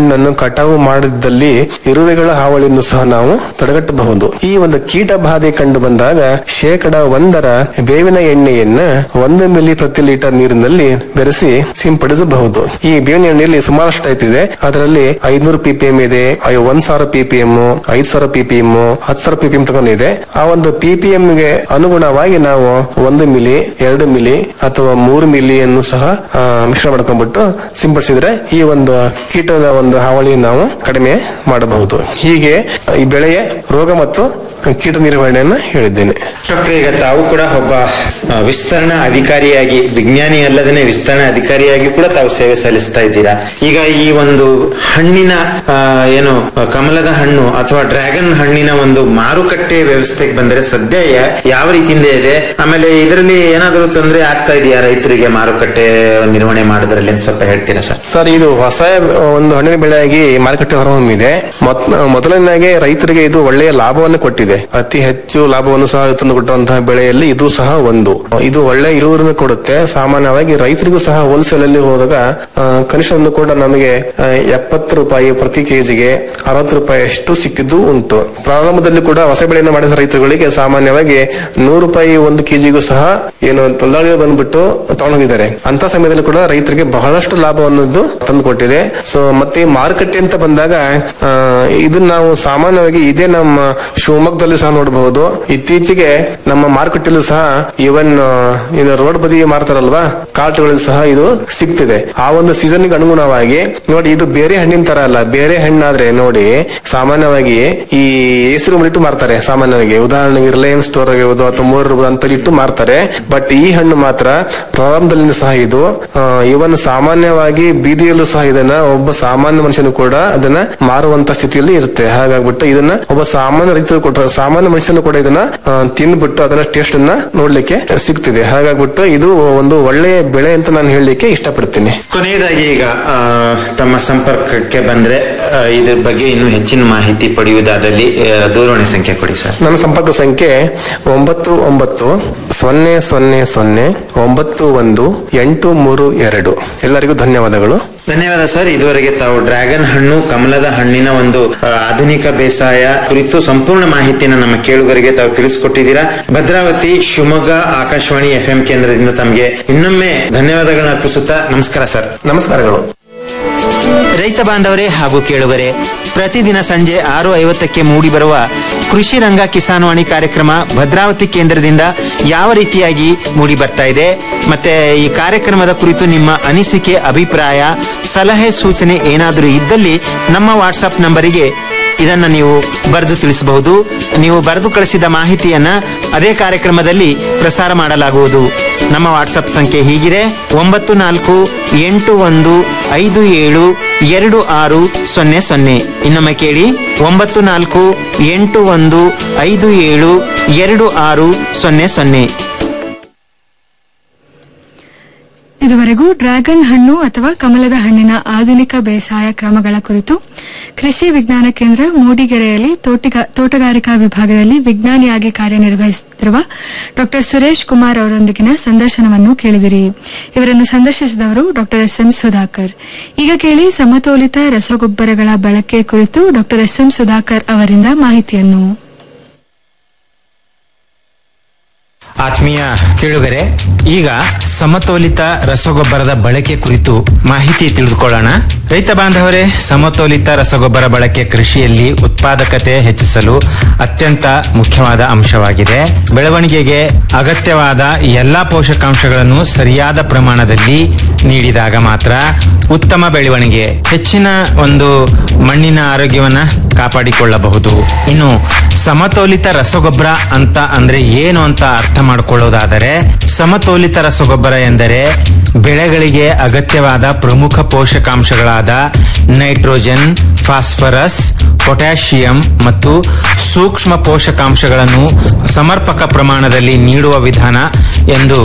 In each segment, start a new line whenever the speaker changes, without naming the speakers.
ಹಣ್ಣನ್ನು ಕಟಾವು ಮಾಡಿದ್ದಲ್ಲಿ ಇರುವೆಗಳ ಹಾವಳಿಯನ್ನು ಸಹ ನಾವು ತಡೆಗಟ್ಟಬಹುದು ಈ ಒಂದು ಕೀಟ ಬಾಧೆ ಕಂಡು ಬಂದಾಗ ಶೇಕಡ ಒಂದರ ಬೇವಿನ ಎಣ್ಣೆಯನ್ನ ಒಂದು ಮಿಲಿ ಪ್ರತಿ ಲೀಟರ್ ನೀರಿನಲ್ಲಿ ಬೆರೆಸಿ ಸಿಂಪಡಿಸಬಹುದು ಈ ಬೇವಿನ ಎಣ್ಣೆಯಲ್ಲಿ ಸುಮಾರಷ್ಟು ಟೈಪ್ ಇದೆ ಅದರಲ್ಲಿ ಐದ್ನೂರು ಪಿಪಿಎಂ ಇದೆ ಐ- ಒಂದ್ ಸಾವಿರ ಪಿಪಿಎಂ ಐದ್ ಸಾವಿರ ಪಿಪಿಎಂ ಹತ್ತು ಸಾವಿರ ಪಿಪಿಎಂ ತಗೊಂಡಿದೆ ಆ ಒಂದು ಪಿಪಿಎಂ ಗೆ ಅನುಗುಣವಾಗಿ ನಾವು ಒಂದು ಮಿಲಿ ಎರಡು ಮಿಲಿ ಅಥವಾ ಮೂರು ಮಿಲಿಯನ್ನು ಸಹ ಆ, ಮಿಶ್ರಣ ಮಾಡ್ಕೊಂಡ್ಬಿಟ್ಟು ಸಿಂಪಡಿಸಿದ್ರೆ ಈ ಒಂದು ಕೀಟದ ಒಂದು ಹಾವಳಿ ನಾವು ಕಡಿಮೆ ಮಾಡಬಹುದು ಹೀಗೆ ಈ ಬೆಳೆಯ ರೋಗ ಮತ್ತು ಕೀಟ ನಿರ್ವಹಣೆಯನ್ನ ಹೇಳಿದ್ದೇನೆ
ಡಾಕ್ಟರ್ ಈಗ ತಾವು ಕೂಡ ಒಬ್ಬ ಆ, ವಿಸ್ತರಣಾ ಅಧಿಕಾರಿಯಾಗಿ ವಿಜ್ಞಾನಿ ಅಲ್ಲದೇ ವಿಸ್ತರಣಾ ಅಧಿಕಾರಿಯಾಗಿ ಕೂಡ ತಾವು ಸೇವೆ ಸಲ್ಲಿಸ್ತಾ ಇದ್ದೀರಾ ಈಗ ಈ ಒಂದು ಹಣ್ಣಿನ ಆ, ಏನು ಆ, ಕಮಲದ ಹಣ್ಣು ಅಥವಾ ಡ್ರ್ಯಾಗನ್ ಹಣ್ಣಿನ ಒಂದು ಮಾರುಕಟ್ಟೆ ವ್ಯವಸ್ಥೆಗೆ ಬಂದರೆ ಸದ್ಯ ಯಾ- ಯಾವ ರೀತಿಯಿಂದ ಇದೆ ಆಮೇಲೆ ಇದರಲ್ಲಿ ಏನಾದರೂ ತೊಂದರೆ ಆಗ್ತಾ ಇದೆಯಾ ರೈತರಿಗೆ ಮಾರುಕಟ್ಟೆ ನಿರ್ವಹಣೆ ಮಾಡೋದ್ರಲ್ಲಿ ಅಂತ ಸ್ವಲ್ಪ ಹೇಳ್ತೀರಾ ಸರ್
ಸರ್ ಇದು ಹೊಸ ಒಂದು ಹಣ್ಣಿನ ಬೆಳೆಯಾಗಿ ಮಾರುಕಟ್ಟೆ ಹೊರಹೊಮ್ಮಿದೆ ಮೊತ್- ಮೊದಲನೇಗೆ ರೈತರಿಗೆ ಇದು ಒಳ್ಳೆಯ ಲಾಭವನ್ನು ಕೊಟ್ಟಿದೆ ಅತಿ ಹೆಚ್ಚು ಲಾಭವನ್ನು ಸಹ ತಂದು ಕೊಟ್ಟಂತಹ ಬೆಳೆಯಲ್ಲಿ ಇದು ಸಹ ಒಂದು ಇದು ಒಳ್ಳೆ ಇಳುವರಿಯನ್ನು ಕೊಡುತ್ತೆ ಸಾಮಾನ್ಯವಾಗಿ ರೈತರಿಗೂ ಸಹ ಹೋಲ್ಸೇಲ್ ಅಲ್ಲಿ ಹೋದಾಗ ಆ, ಕನಿಷ್ಠ ಒಂದು ಕೂಡ ನಮಗೆ ಆ, ಎಪ್ಪತ್ತು ರೂಪಾಯಿ ಪ್ರತಿ ಕೆಜಿಗೆ ಅರವತ್ತು ರೂಪಾಯಿ ಅಷ್ಟು ಸಿಕ್ಕಿದ್ದು ಉಂಟು ಪ್ರಾರಂಭದಲ್ಲಿ ಕೂಡ ಹೊಸ ಬೆಳೆಯನ್ನು ಮಾಡಿದ ರೈತರುಗಳಿಗೆ ಸಾಮಾನ್ಯವಾಗಿ ನೂರು ರೂಪಾಯಿ ಒಂದು ಕೆಜಿಗೂ ಸಹ ಏನು ತೊಂದರೆಗಳು ಬಂದ್ಬಿಟ್ಟು ತಗೊಂಡೋಗಿದ್ದಾರೆ ಅಂತ ಸಮಯದಲ್ಲಿ ಕೂಡ ರೈತರಿಗೆ ಬಹಳಷ್ಟು ಲಾಭ ಅನ್ನೋದು ತಂದು ಕೊಟ್ಟಿದೆ ಸೊ ಮತ್ತೆ ಮಾರುಕಟ್ಟೆ ಅಂತ ಬಂದಾಗ ಆ, ಇದನ್ನ ನಾವು ಸಾಮಾನ್ಯವಾಗಿ ಇದೇ ನಮ್ಮ ಶಿವಮೊಗ್ಗದಲ್ಲಿ ಸಹ ನೋಡಬಹುದು ಇತ್ತೀಚೆಗೆ ನಮ್ಮ ಮಾರುಕಟ್ಟೆಯಲ್ಲೂ ಸಹ ಇವನ್ ಏನು ರೋಡ್ ಬದಿ ಮಾರ್ತಾರಲ್ವಾ ಕಾರ್ಟ್ಗಳಲ್ಲಿ ಸಹ ಇದು ಸಿಗ್ತಿದೆ ಆ ಒಂದು ಸೀಸನ್ಗೆ ಅನುಗುಣವಾಗಿ ನೋಡಿ ಇದು ಬೇರೆ ಹಣ್ಣಿನ ತರ ಅಲ್ಲ ಬೇರೆ ಹಣ್ಣಾದ್ರೆ ನೋಡಿ ಸಾಮಾನ್ಯವಾಗಿ ಈ ಎಸಿ ರೂಮ್ ಇಟ್ಟು ಮಾರ್ತಾರೆ ಸಾಮಾನ್ಯವಾಗಿ ಉದಾಹರಣೆಗೆ ರಿಲಯನ್ಸ್ ಸ್ಟೋರ್ ಆಗಿರ್ಬೋದು ಅಥವಾ ಮೂರು ರೂಪಾಯಿ ಅಂತ ಇಟ್ಟು ಮಾರ್ತಾರೆ ಬಟ್ ಈ ಹಣ್ಣು ಮಾತ್ರ ಪ್ರಾರಂಭದಲ್ಲಿ ಸಹ ಇದು ಇವನ್ ಸಾಮಾನ್ಯವಾಗಿ ಬೀದಿಯಲ್ಲೂ ಸಹ ಇದನ್ನ ಒಬ್ಬ ಸಾಮಾನ್ಯ ಮನುಷ್ಯನು ಕೂಡ ಅದನ್ನ ಮಾರುವಂತ ಸ್ಥಿತಿಯಲ್ಲಿ ಇರುತ್ತೆ ಹಾಗಾಗ್ಬಿಟ್ಟು ಇದನ್ನ ಒಬ್ಬ ಸಾಮಾನ್ಯ ರೈತರು ಕೊಟ್ಟ ಸಾಮಾನ್ಯ ಮನುಷ್ಯನು ಕೂಡ ಇದನ್ನ ಆ, ತಿಂದ್ಬಿಟ್ಟು ಅದನ್ನ ಟೇಸ್ಟ್ ಅನ್ನ ನೋಡ್ಲಿಕ್ಕೆ ಸಿಗ್ತಿದೆ ಹಾಗಾಗ್ಬಿಟ್ಟು ಇದು ಒಂದು ಒಳ್ಳೆಯ ಬೆಳೆ ಅಂತ ನಾನು ಹೇಳಲಿಕ್ಕೆ ಇಷ್ಟಪಡ್ತೀನಿ
ಕೊನೆಯದಾಗಿ ಈಗ ಆ, ತಮ್ಮ ಸಂಪರ್ಕಕ್ಕೆ ಬಂದ್ರೆ ಆ, ಇದ್ರ ಬಗ್ಗೆ ಇನ್ನೂ ಹೆಚ್ಚಿನ ಮಾಹಿತಿ ಪಡೆಯುವುದಾದಲ್ಲಿ ಆ, ದೂರವಾಣಿ ಸಂಖ್ಯೆ ಕೊಡಿ ಸರ್
ನನ್ನ ಸಂಪರ್ಕ ಸಂಖ್ಯೆ ಒಂಬತ್ತು ಒಂಬತ್ತು ಸೊನ್ನೆ ಸೊನ್ನೆ ಸೊನ್ನೆ ಒಂಬತ್ತು ಒಂದು ಎಂಟು ಮೂರು ಎರಡು ಎಲ್ಲರಿಗೂ ಧನ್ಯವಾದಗಳು
ಧನ್ಯವಾದ ಸರ್ ಇದುವರೆಗೆ ತಾವು ಡ್ರ್ಯಾಗನ್ ಹಣ್ಣು ಕಮಲದ ಹಣ್ಣಿನ ಒಂದು ಆ, ಆಧುನಿಕ ಬೇಸಾಯ ಕುರಿತು ಸಂಪೂರ್ಣ ಮಾಹಿತಿಯನ್ನು ನಮ್ಮ ಕೇಳುಗರಿಗೆ ತಾವು ತಿಳಿಸಿಕೊಟ್ಟಿದ್ದೀರಾ ಭದ್ರಾವತಿ ಶಿವಮೊಗ್ಗ ಆಕಾಶವಾಣಿ ಎಫ್ ಕೇಂದ್ರದಿಂದ ತಮಗೆ ಇನ್ನೊಮ್ಮೆ ಧನ್ಯವಾದಗಳನ್ನ ಅರ್ಪಿಸುತ್ತಾ ನಮಸ್ಕಾರ ಸರ್
ನಮಸ್ಕಾರಗಳು
ರೈತ ಬಾಂಧವರೇ ಹಾಗೂ ಕೇಳುಗರೆ ಪ್ರತಿದಿನ ಸಂಜೆ ಆರು ಐವತ್ತಕ್ಕೆ ಮೂಡಿಬರುವ ಕೃಷಿ ರಂಗ ಕಿಸಾನ್ವಾಣಿ ಕಾರ್ಯಕ್ರಮ ಭದ್ರಾವತಿ ಕೇಂದ್ರದಿಂದ ಯಾವ ರೀತಿಯಾಗಿ ಮೂಡಿ ಬರ್ತಾ ಇದೆ ಮತ್ತೆ ಈ ಕಾರ್ಯಕ್ರಮದ ಕುರಿತು ನಿಮ್ಮ ಅನಿಸಿಕೆ ಅಭಿಪ್ರಾಯ ಸಲಹೆ ಸೂಚನೆ ಏನಾದರೂ ಇದ್ದಲ್ಲಿ ನಮ್ಮ ವಾಟ್ಸಪ್ ನಂಬರಿಗೆ ಇದನ್ನ ನೀವು ಬರೆದು ತಿಳಿಸಬಹುದು ನೀವು ಬರೆದು ಕಳಿಸಿದ ಮಾಹಿತಿಯನ್ನ ಅದೇ ಕಾರ್ಯಕ್ರಮದಲ್ಲಿ ಪ್ರಸಾರ ಮಾಡಲಾಗುವುದು ನಮ್ಮ ವಾಟ್ಸಪ್ ಸಂಖ್ಯೆ ಹೀಗಿದೆ ಒಂಬತ್ತು ನಾಲ್ಕು ಎಂಟು ಒಂದು ಐದು ಏಳು ಎರಡು ಆರು ಸೊನ್ನೆ ಸೊನ್ನೆ ಇನ್ನೊಮ್ಮೆ ಕೇಳಿ ಒಂಬತ್ತು ನಾಲ್ಕು ಎಂಟು ಒಂದು ಐದು ಏಳು ಎರಡು ಆರು ಸೊನ್ನೆ ಸೊನ್ನೆ
ಇದುವರೆಗೂ ಡ್ರ್ಯಾಗನ್ ಹಣ್ಣು ಅಥವಾ ಕಮಲದ ಹಣ್ಣಿನ ಆಧುನಿಕ ಬೇಸಾಯ ಕ್ರಮಗಳ ಕುರಿತು ಕೃಷಿ ವಿಜ್ಞಾನ ಕೇಂದ್ರ ಮೂಡಿಗೆರೆಯಲ್ಲಿ ತೋಟಿಗ- ತೋಟಗಾರಿಕಾ ವಿಭಾಗದಲ್ಲಿ ವಿಜ್ಞಾನಿಯಾಗಿ ಕಾರ್ಯನಿರ್ವಹಿಸುತ್ತಿರುವ ಡಾಕ್ಟರ್ ಸುರೇಶ್ ಕುಮಾರ್ ಅವರೊಂದಿಗಿನ ಸಂದರ್ಶನವನ್ನು ಕೇಳಿದಿರಿ ಇವರನ್ನು ಸಂದರ್ಶಿಸಿದವರು ಡಾಕ್ಟರ್ ಎಸ್ ಎಂ ಸುಧಾಕರ್ ಈಗ ಕೇಳಿ ಸಮತೋಲಿತ ರಸಗೊಬ್ಬರಗಳ ಬಳಕೆ ಕುರಿತು ಡಾಕ್ಟರ್ ಎಸ್ ಎಂ ಸುಧಾಕರ್ ಅವರಿಂದ ಮಾಹಿತಿಯನ್ನು
ಆತ್ಮೀಯ ಕೇಳುಗರೆ ಈಗ ಸಮತೋಲಿತ ರಸಗೊಬ್ಬರದ ಬಳಕೆ ಕುರಿತು ಮಾಹಿತಿ ತಿಳಿದುಕೊಳ್ಳೋಣ ರೈತ ಬಾಂಧವರೇ ಸಮತೋಲಿತ ರಸಗೊಬ್ಬರ ಬಳಕೆ ಕೃಷಿಯಲ್ಲಿ ಉತ್ಪಾದಕತೆ ಹೆಚ್ಚಿಸಲು ಅತ್ಯಂತ ಮುಖ್ಯವಾದ ಅಂಶವಾಗಿದೆ ಬೆಳವಣಿಗೆಗೆ ಅಗತ್ಯವಾದ ಎಲ್ಲಾ ಪೋಷಕಾಂಶಗಳನ್ನು ಸರಿಯಾದ ಪ್ರಮಾಣದಲ್ಲಿ ನೀಡಿದಾಗ ಮಾತ್ರ ಉತ್ತಮ ಬೆಳವಣಿಗೆ ಹೆಚ್ಚಿನ ಒಂದು ಮಣ್ಣಿನ ಆರೋಗ್ಯವನ್ನ ಕಾಪಾಡಿಕೊಳ್ಳಬಹುದು ಇನ್ನು ಸಮತೋಲಿತ ರಸಗೊಬ್ಬರ ಅಂತ ಅಂದ್ರೆ ಏನು ಅಂತ ಅರ್ಥ ಮಾಡಿಕೊಳ್ಳೋದಾದರೆ ಸಮತೋಲಿತ ರಸಗೊಬ್ಬರ ಎಂದರೆ ಬೆಳೆಗಳಿಗೆ ಅಗತ್ಯವಾದ ಪ್ರಮುಖ ಪೋಷಕಾಂಶಗಳಾದ ನೈಟ್ರೋಜನ್ ಫಾಸ್ಫರಸ್ ಪೊಟ್ಯಾಷಿಯಂ ಮತ್ತು ಸೂಕ್ಷ್ಮ ಪೋಷಕಾಂಶಗಳನ್ನು ಸಮರ್ಪಕ ಪ್ರಮಾಣದಲ್ಲಿ ನೀಡುವ ವಿಧಾನ ಎಂದು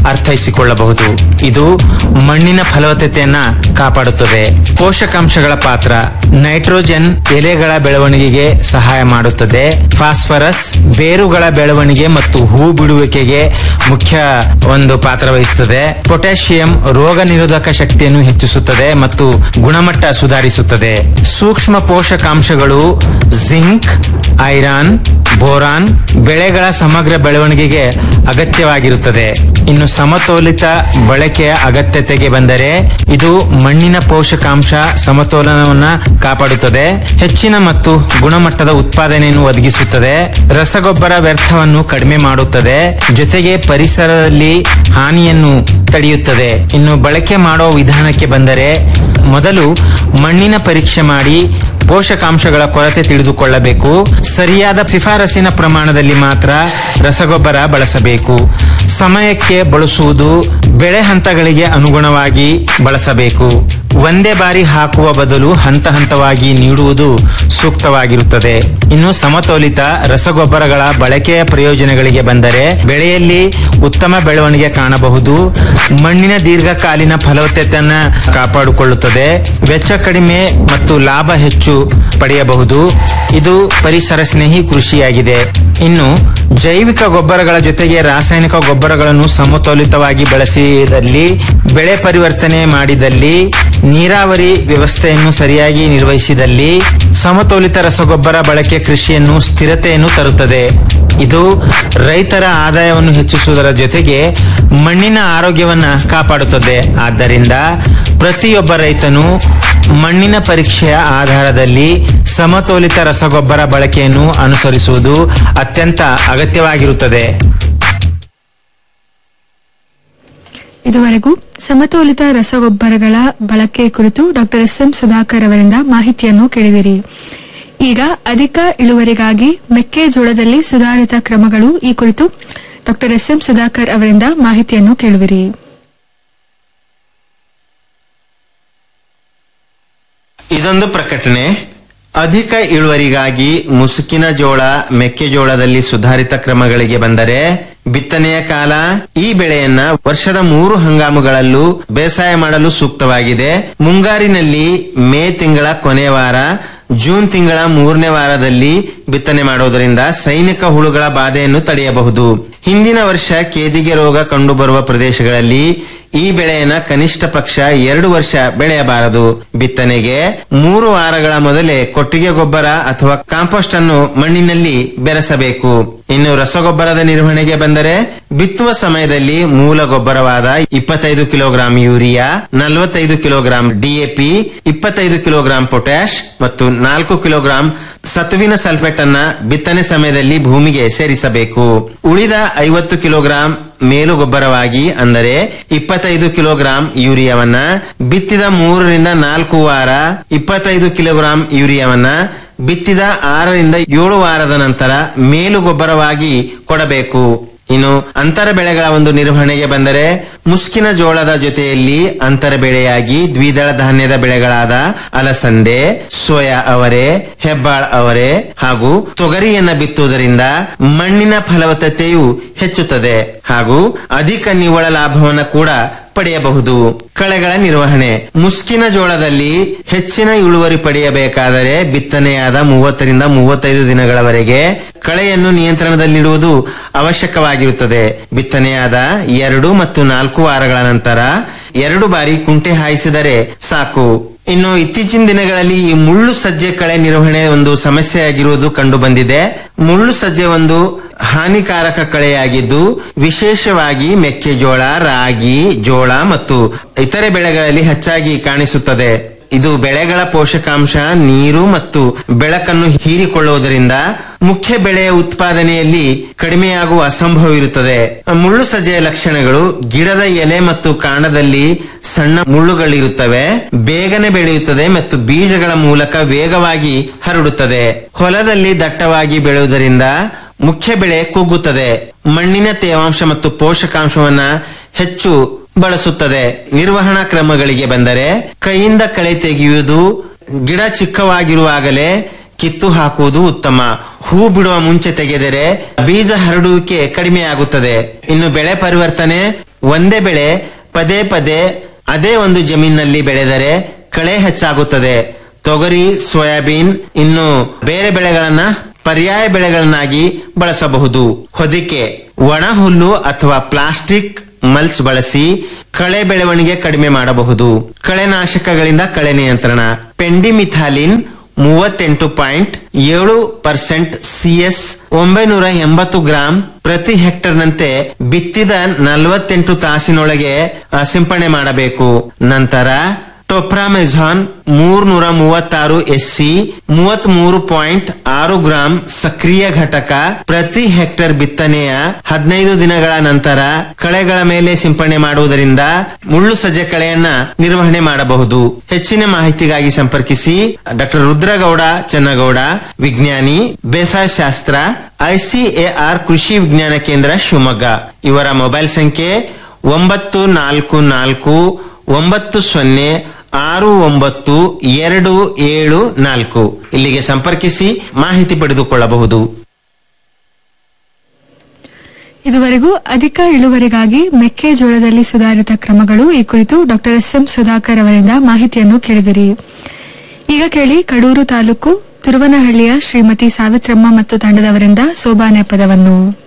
ಅರ್ಥೈಸಿಕೊಳ್ಳಬಹುದು ಇದು ಮಣ್ಣಿನ ಫಲವತ್ತತೆಯನ್ನ ಕಾಪಾಡುತ್ತದೆ ಪೋಷಕಾಂಶಗಳ ಪಾತ್ರ ನೈಟ್ರೋಜನ್ ಎಲೆಗಳ ಬೆಳವಣಿಗೆಗೆ ಸಹಾಯ ಮಾಡುತ್ತದೆ ಫಾಸ್ಫರಸ್ ಬೇರುಗಳ ಬೆಳವಣಿಗೆ ಮತ್ತು ಹೂ ಬಿಡುವಿಕೆಗೆ ಮುಖ್ಯ ಒಂದು ಪಾತ್ರ ವಹಿಸುತ್ತದೆ ಪೊಟ್ಯಾಷಿಯಂ ರೋಗ ನಿರೋಧಕ ಶಕ್ತಿಯನ್ನು ಹೆಚ್ಚಿಸುತ್ತದೆ ಮತ್ತು ಗುಣಮಟ್ಟ ಸುಧಾರಿಸುತ್ತದೆ ಸೂಕ್ಷ್ಮ ಪೋಷಕಾಂಶಗಳು ಜಿಂಕ್ ಐರಾನ್ ಬೋರಾನ್ ಬೆಳೆಗಳ ಸಮಗ್ರ ಬೆಳವಣಿಗೆಗೆ ಅಗತ್ಯವಾಗಿರುತ್ತದೆ ಇನ್ನು ಸಮತೋಲಿತ ಬಳಕೆಯ ಅಗತ್ಯತೆಗೆ ಬಂದರೆ ಇದು ಮಣ್ಣಿನ ಪೋಷಕಾಂಶ ಸಮತೋಲನವನ್ನ ಕಾಪಾಡುತ್ತದೆ ಹೆಚ್ಚಿನ ಮತ್ತು ಗುಣಮಟ್ಟದ ಉತ್ಪಾದನೆಯನ್ನು ಒದಗಿಸುತ್ತದೆ ರಸಗೊಬ್ಬರ ವ್ಯರ್ಥವನ್ನು ಕಡಿಮೆ ಮಾಡುತ್ತದೆ ಜೊತೆಗೆ ಪರಿಸರದಲ್ಲಿ ಹಾನಿಯನ್ನು ತಡೆಯುತ್ತದೆ ಇನ್ನು ಬಳಕೆ ಮಾಡೋ ವಿಧಾನಕ್ಕೆ ಬಂದರೆ ಮೊದಲು ಮಣ್ಣಿನ ಪರೀಕ್ಷೆ ಮಾಡಿ ಪೋಷಕಾಂಶಗಳ ಕೊರತೆ ತಿಳಿದುಕೊಳ್ಳಬೇಕು ಸರಿಯಾದ ಶಿಫಾರಸಿನ ಪ್ರಮಾಣದಲ್ಲಿ ಮಾತ್ರ ರಸಗೊಬ್ಬರ ಬಳಸಬೇಕು ಸಮಯಕ್ಕೆ ಬಳಸುವುದು ಬೆಳೆ ಹಂತಗಳಿಗೆ ಅನುಗುಣವಾಗಿ ಬಳಸಬೇಕು ಒಂದೇ ಬಾರಿ ಹಾಕುವ ಬದಲು ಹಂತ ಹಂತವಾಗಿ ನೀಡುವುದು ಸೂಕ್ತವಾಗಿರುತ್ತದೆ ಇನ್ನು ಸಮತೋಲಿತ ರಸಗೊಬ್ಬರಗಳ ಬಳಕೆಯ ಪ್ರಯೋಜನಗಳಿಗೆ ಬಂದರೆ ಬೆಳೆಯಲ್ಲಿ ಉತ್ತಮ ಬೆಳವಣಿಗೆ ಕಾಣಬಹುದು ಮಣ್ಣಿನ ದೀರ್ಘಕಾಲೀನ ಫಲವತ್ತತೆಯನ್ನ ಕಾಪಾಡಿಕೊಳ್ಳುತ್ತದೆ ವೆಚ್ಚ ಕಡಿಮೆ ಮತ್ತು ಲಾಭ ಹೆಚ್ಚು ಪಡೆಯಬಹುದು ಇದು ಪರಿಸರ ಸ್ನೇಹಿ ಕೃಷಿಯಾಗಿದೆ ಇನ್ನು ಜೈವಿಕ ಗೊಬ್ಬರಗಳ ಜೊತೆಗೆ ರಾಸಾಯನಿಕ ಗೊಬ್ಬರಗಳನ್ನು ಸಮತೋಲಿತವಾಗಿ ಬಳಸಿದಲ್ಲಿ ಬೆಳೆ ಪರಿವರ್ತನೆ ಮಾಡಿದಲ್ಲಿ ನೀರಾವರಿ ವ್ಯವಸ್ಥೆಯನ್ನು ಸರಿಯಾಗಿ ನಿರ್ವಹಿಸಿದಲ್ಲಿ ಸಮತೋಲಿತ ರಸಗೊಬ್ಬರ ಬಳಕೆ ಕೃಷಿಯನ್ನು ಸ್ಥಿರತೆಯನ್ನು ತರುತ್ತದೆ ಇದು ರೈತರ ಆದಾಯವನ್ನು ಹೆಚ್ಚಿಸುವುದರ ಜೊತೆಗೆ ಮಣ್ಣಿನ ಆರೋಗ್ಯವನ್ನ ಕಾಪಾಡುತ್ತದೆ ಆದ್ದರಿಂದ ಪ್ರತಿಯೊಬ್ಬ ರೈತನು ಮಣ್ಣಿನ ಪರೀಕ್ಷೆಯ ಆಧಾರದಲ್ಲಿ ಸಮತೋಲಿತ ರಸಗೊಬ್ಬರ ಬಳಕೆಯನ್ನು ಅನುಸರಿಸುವುದು ಅತ್ಯಂತ ಅಗತ್ಯವಾಗಿರುತ್ತದೆ
ಇದುವರೆಗೂ ಸಮತೋಲಿತ ರಸಗೊಬ್ಬರಗಳ ಬಳಕೆ ಕುರಿತು ಡಾಕ್ಟರ್ ಎಸ್ ಎಂ ಸುಧಾಕರ್ ಅವರಿಂದ ಮಾಹಿತಿಯನ್ನು ಕೇಳಿದಿರಿ ಈಗ ಅಧಿಕ ಇಳುವರಿಗಾಗಿ ಮೆಕ್ಕೆಜೋಳದಲ್ಲಿ ಸುಧಾರಿತ ಕ್ರಮಗಳು ಈ ಕುರಿತು ಡಾಕ್ಟರ್ ಎಸ್ ಎಂ ಸುಧಾಕರ್ ಅವರಿಂದ ಮಾಹಿತಿಯನ್ನು ಕೇಳುವಿರಿ
ಇದೊಂದು ಪ್ರಕಟಣೆ ಅಧಿಕ ಇಳುವರಿಗಾಗಿ ಮುಸುಕಿನ ಜೋಳ ಮೆಕ್ಕೆಜೋಳದಲ್ಲಿ ಸುಧಾರಿತ ಕ್ರಮಗಳಿಗೆ ಬಂದರೆ ಬಿತ್ತನೆಯ ಕಾಲ ಈ ಬೆಳೆಯನ್ನ ವರ್ಷದ ಮೂರು ಹಂಗಾಮುಗಳಲ್ಲೂ ಬೇಸಾಯ ಮಾಡಲು ಸೂಕ್ತವಾಗಿದೆ ಮುಂಗಾರಿನಲ್ಲಿ ಮೇ ತಿಂಗಳ ಕೊನೆಯ ವಾರ ಜೂನ್ ತಿಂಗಳ ಮೂರನೇ ವಾರದಲ್ಲಿ ಬಿತ್ತನೆ ಮಾಡೋದರಿಂದ ಸೈನಿಕ ಹುಳುಗಳ ಬಾಧೆಯನ್ನು ತಡೆಯಬಹುದು ಹಿಂದಿನ ವರ್ಷ ಕೇದಿಗೆ ರೋಗ ಕಂಡುಬರುವ ಪ್ರದೇಶಗಳಲ್ಲಿ ಈ ಬೆಳೆಯನ್ನ ಕನಿಷ್ಠ ಪಕ್ಷ ಎರಡು ವರ್ಷ ಬೆಳೆಯಬಾರದು ಬಿತ್ತನೆಗೆ ಮೂರು ವಾರಗಳ ಮೊದಲೇ ಕೊಟ್ಟಿಗೆ ಗೊಬ್ಬರ ಅಥವಾ ಕಾಂಪೋಸ್ಟ್ ಅನ್ನು ಮಣ್ಣಿನಲ್ಲಿ ಬೆರೆಸಬೇಕು ಇನ್ನು ರಸಗೊಬ್ಬರದ ನಿರ್ವಹಣೆಗೆ ಬಂದರೆ ಬಿತ್ತುವ ಸಮಯದಲ್ಲಿ ಮೂಲ ಗೊಬ್ಬರವಾದ ಇಪ್ಪತ್ತೈದು ಕಿಲೋಗ್ರಾಂ ಯೂರಿಯಾ ನಲವತ್ತೈದು ಕಿಲೋಗ್ರಾಂ ಡಿಎಪಿ ಇಪ್ಪತ್ತೈದು ಕಿಲೋಗ್ರಾಂ ಪೊಟ್ಯಾಶ್ ಮತ್ತು ನಾಲ್ಕು ಕಿಲೋಗ್ರಾಂ ಸತುವಿನ ಸಲ್ಫೇಟ್ ಅನ್ನ ಬಿತ್ತನೆ ಸಮಯದಲ್ಲಿ ಭೂಮಿಗೆ ಸೇರಿಸಬೇಕು ಉಳಿದ ಐವತ್ತು ಕಿಲೋಗ್ರಾಂ ಮೇಲು ಗೊಬ್ಬರವಾಗಿ ಅಂದರೆ ಇಪ್ಪತ್ತೈದು ಕಿಲೋಗ್ರಾಂ ಯೂರಿಯಾವನ್ನ ಬಿತ್ತಿದ ಮೂರರಿಂದ ನಾಲ್ಕು ವಾರ ಇಪ್ಪತ್ತೈದು ಕಿಲೋಗ್ರಾಂ ಯೂರಿಯಾವನ್ನ ಬಿತ್ತಿದ ಆರರಿಂದ ಏಳು ವಾರದ ನಂತರ ಮೇಲು ಗೊಬ್ಬರವಾಗಿ ಕೊಡಬೇಕು ಇನ್ನು ಅಂತರ ಬೆಳೆಗಳ ಒಂದು ನಿರ್ವಹಣೆಗೆ ಬಂದರೆ ಮುಸ್ಕಿನ ಜೋಳದ ಜೊತೆಯಲ್ಲಿ ಅಂತರ ಬೆಳೆಯಾಗಿ ದ್ವಿದಳ ಧಾನ್ಯದ ಬೆಳೆಗಳಾದ ಅಲಸಂದೆ ಸೋಯಾ ಅವರೆ ಹೆಬ್ಬಾಳ್ ಅವರೆ ಹಾಗೂ ತೊಗರಿಯನ್ನ ಬಿತ್ತುವುದರಿಂದ ಮಣ್ಣಿನ ಫಲವತ್ತತೆಯು ಹೆಚ್ಚುತ್ತದೆ ಹಾಗೂ ಅಧಿಕ ನಿವ್ವಳ ಲಾಭವನ್ನ ಕೂಡ ಪಡೆಯಬಹುದು ಕಳೆಗಳ ನಿರ್ವಹಣೆ ಮುಸ್ಕಿನ ಜೋಳದಲ್ಲಿ ಹೆಚ್ಚಿನ ಇಳುವರಿ ಪಡೆಯಬೇಕಾದರೆ ಬಿತ್ತನೆಯಾದ ಮೂವತ್ತರಿಂದ ಮೂವತ್ತೈದು ದಿನಗಳವರೆಗೆ ಕಳೆಯನ್ನು ನಿಯಂತ್ರಣದಲ್ಲಿಡುವುದು ಅವಶ್ಯಕವಾಗಿರುತ್ತದೆ ಬಿತ್ತನೆಯಾದ ಎರಡು ಮತ್ತು ನಾಲ್ಕು ವಾರಗಳ ನಂತರ ಎರಡು ಬಾರಿ ಕುಂಟೆ ಹಾಯಿಸಿದರೆ ಸಾಕು ಇನ್ನು ಇತ್ತೀಚಿನ ದಿನಗಳಲ್ಲಿ ಈ ಮುಳ್ಳು ಸಜ್ಜೆ ಕಳೆ ನಿರ್ವಹಣೆ ಒಂದು ಸಮಸ್ಯೆಯಾಗಿರುವುದು ಕಂಡು ಬಂದಿದೆ ಮುಳ್ಳು ಸಜ್ಜೆ ಒಂದು ಹಾನಿಕಾರಕ ಕಳೆಯಾಗಿದ್ದು ವಿಶೇಷವಾಗಿ ಮೆಕ್ಕೆಜೋಳ ರಾಗಿ ಜೋಳ ಮತ್ತು ಇತರೆ ಬೆಳೆಗಳಲ್ಲಿ ಹೆಚ್ಚಾಗಿ ಕಾಣಿಸುತ್ತದೆ ಇದು ಬೆಳೆಗಳ ಪೋಷಕಾಂಶ ನೀರು ಮತ್ತು ಬೆಳಕನ್ನು ಹೀರಿಕೊಳ್ಳುವುದರಿಂದ ಮುಖ್ಯ ಬೆಳೆಯ ಉತ್ಪಾದನೆಯಲ್ಲಿ ಕಡಿಮೆಯಾಗುವ ಅಸಂಭವವಿರುತ್ತದೆ ಮುಳ್ಳು ಸಜ್ಜೆಯ ಲಕ್ಷಣಗಳು ಗಿಡದ ಎಲೆ ಮತ್ತು ಕಾಂಡದಲ್ಲಿ ಸಣ್ಣ ಮುಳ್ಳುಗಳಿರುತ್ತವೆ ಬೇಗನೆ ಬೆಳೆಯುತ್ತದೆ ಮತ್ತು ಬೀಜಗಳ ಮೂಲಕ ವೇಗವಾಗಿ ಹರಡುತ್ತದೆ ಹೊಲದಲ್ಲಿ ದಟ್ಟವಾಗಿ ಬೆಳೆಯುವುದರಿಂದ ಮುಖ್ಯ ಬೆಳೆ ಕುಗ್ಗುತ್ತದೆ ಮಣ್ಣಿನ ತೇವಾಂಶ ಮತ್ತು ಪೋಷಕಾಂಶವನ್ನ ಹೆಚ್ಚು ಬಳಸುತ್ತದೆ ನಿರ್ವಹಣಾ ಕ್ರಮಗಳಿಗೆ ಬಂದರೆ ಕೈಯಿಂದ ಕಳೆ ತೆಗೆಯುವುದು ಗಿಡ ಚಿಕ್ಕವಾಗಿರುವಾಗಲೇ ಕಿತ್ತು ಹಾಕುವುದು ಉತ್ತಮ ಹೂ ಬಿಡುವ ಮುಂಚೆ ತೆಗೆದರೆ ಬೀಜ ಹರಡುವಿಕೆ ಕಡಿಮೆಯಾಗುತ್ತದೆ ಇನ್ನು ಬೆಳೆ ಪರಿವರ್ತನೆ ಒಂದೇ ಬೆಳೆ ಪದೇ ಪದೇ ಅದೇ ಒಂದು ಜಮೀನಿನಲ್ಲಿ ಬೆಳೆದರೆ ಕಳೆ ಹೆಚ್ಚಾಗುತ್ತದೆ ತೊಗರಿ ಸೋಯಾಬೀನ್ ಇನ್ನು ಬೇರೆ ಬೆಳೆಗಳನ್ನ ಪರ್ಯಾಯ ಬೆಳೆಗಳನ್ನಾಗಿ ಬಳಸಬಹುದು ಹೊದಿಕೆ ಒಣ ಹುಲ್ಲು ಅಥವಾ ಪ್ಲಾಸ್ಟಿಕ್ ಮಲ್ಚ್ ಬಳಸಿ ಕಳೆ ಬೆಳವಣಿಗೆ ಕಡಿಮೆ ಮಾಡಬಹುದು ಕಳೆನಾಶಕಗಳಿಂದ ಕಳೆ ನಿಯಂತ್ರಣ ಪೆಂಡಿಮಿಥಾಲಿನ್ ಮೂವತ್ತೆಂಟು ಪಾಯಿಂಟ್ ಏಳು ಪರ್ಸೆಂಟ್ ಸಿಎಸ್ ಒಂಬೈನೂರ ಎಂಬತ್ತು ಗ್ರಾಂ ಪ್ರತಿ ಹೆಕ್ಟರ್ನಂತೆ ಬಿತ್ತಿದ ನಲವತ್ತೆಂಟು ತಾಸಿನೊಳಗೆ ಆ, ಸಿಂಪಡಣೆ ಮಾಡಬೇಕು ನಂತರ ಟೊಪ್ರಾಮೆಜಾನ್ ಮೂರ್ನೂರ ಮೂವತ್ತಾರು ಎಸ್ಸಿ ಮೂವತ್ತ್ ಮೂರು ಪಾಯಿಂಟ್ ಆರು ಗ್ರಾಂ ಸಕ್ರಿಯ ಘಟಕ ಪ್ರತಿ ಹೆಕ್ಟರ್ ಬಿತ್ತನೆಯ ಹದಿನೈದು ದಿನಗಳ ನಂತರ ಕಳೆಗಳ ಮೇಲೆ ಸಿಂಪಡಣೆ ಮಾಡುವುದರಿಂದ ಮುಳ್ಳು ಸಜ್ಜೆ ಕಳೆಯನ್ನ ನಿರ್ವಹಣೆ ಮಾಡಬಹುದು ಹೆಚ್ಚಿನ ಮಾಹಿತಿಗಾಗಿ ಸಂಪರ್ಕಿಸಿ ಡಾಕ್ಟರ್ ರುದ್ರಗೌಡ ಚನ್ನಗೌಡ ವಿಜ್ಞಾನಿ ಬೇಸಾಯ ಶಾಸ್ತ್ರ ಐಸಿಎಆರ್ ಕೃಷಿ ವಿಜ್ಞಾನ ಕೇಂದ್ರ ಶಿವಮೊಗ್ಗ ಇವರ ಮೊಬೈಲ್ ಸಂಖ್ಯೆ ಒಂಬತ್ತು ನಾಲ್ಕು ನಾಲ್ಕು ಒಂಬತ್ತು ಸೊನ್ನೆ ಆರು ಒಂಬತ್ತು ಎರಡು ಏಳು ನಾಲ್ಕು ಇಲ್ಲಿಗೆ ಸಂಪರ್ಕಿಸಿ ಮಾಹಿತಿ ಪಡೆದುಕೊಳ್ಳಬಹುದು
ಇದುವರೆಗೂ ಅಧಿಕ ಇಳುವರಿಗಾಗಿ ಮೆಕ್ಕೆಜೋಳದಲ್ಲಿ ಸುಧಾರಿತ ಕ್ರಮಗಳು ಈ ಕುರಿತು ಡಾಕ್ಟರ್ ಎಸ್ ಎಂ ಸುಧಾಕರ್ ಅವರಿಂದ ಮಾಹಿತಿಯನ್ನು ಕೇಳಿದಿರಿ ಈಗ ಕೇಳಿ ಕಡೂರು ತಾಲೂಕು ತುರುವನಹಳ್ಳಿಯ ಶ್ರೀಮತಿ ಸಾವಿತ್ರಮ್ಮ ಮತ್ತು ತಂಡದವರಿಂದ ಸೋಬಾನೆ ಪದವನ್ನು